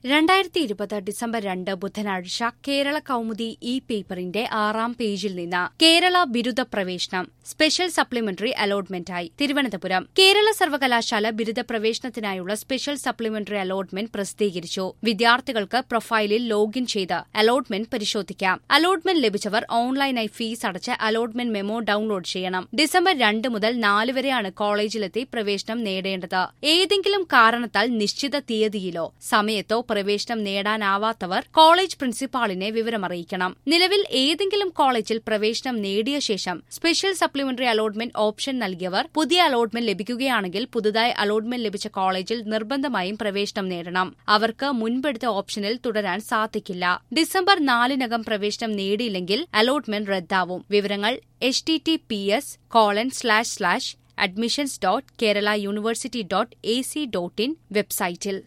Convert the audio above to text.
രണ്ടായിരത്തി ഇരുപത് ഡിസംബർ രണ്ട് ബുധനാഴ്ച കേരള കൗമുദി ഇ പേപ്പറിന്റെ ആറാം പേജിൽ നിന്ന് കേരള ബിരുദ പ്രവേശനം സ്പെഷ്യൽ സപ്ലിമെന്ററി അലോട്ട്മെന്റായി തിരുവനന്തപുരം കേരള സർവകലാശാല ബിരുദ പ്രവേശനത്തിനായുള്ള സ്പെഷ്യൽ സപ്ലിമെന്ററി അലോട്ട്മെന്റ് പ്രസിദ്ധീകരിച്ചു വിദ്യാർത്ഥികൾക്ക് പ്രൊഫൈലിൽ ലോഗിൻ ചെയ്ത് അലോട്ട്മെന്റ് പരിശോധിക്കാം അലോട്ട്മെന്റ് ലഭിച്ചവർ ഓൺലൈനായി ഫീസ് അടച്ച് അലോട്ട്മെന്റ് മെമ്മോ ഡൌൺലോഡ് ചെയ്യണം ഡിസംബർ രണ്ട് മുതൽ നാല് വരെയാണ് കോളേജിലെത്തി പ്രവേശനം നേടേണ്ടത് ഏതെങ്കിലും കാരണത്താൽ നിശ്ചിത തീയതിയിലോ സമയത്തോ പ്രവേശനം നേടാനാവാത്തവർ കോളേജ് പ്രിൻസിപ്പാളിനെ വിവരമറിയിക്കണം നിലവിൽ ഏതെങ്കിലും കോളേജിൽ പ്രവേശനം നേടിയ ശേഷം സ്പെഷ്യൽ സപ്ലിമെന്ററി അലോട്ട്മെന്റ് ഓപ്ഷൻ നൽകിയവർ പുതിയ അലോട്ട്മെന്റ് ലഭിക്കുകയാണെങ്കിൽ പുതുതായി അലോട്ട്മെന്റ് ലഭിച്ച കോളേജിൽ നിർബന്ധമായും പ്രവേശനം നേടണം അവർക്ക് മുൻപെടുത്ത ഓപ്ഷനിൽ തുടരാൻ സാധിക്കില്ല ഡിസംബർ നാലിനകം പ്രവേശനം നേടിയില്ലെങ്കിൽ അലോട്ട്മെന്റ് റദ്ദാവും വിവരങ്ങൾ H T T P S colon slash slash admissions dot Kerala university dot A C dot in വെബ്സൈറ്റിൽ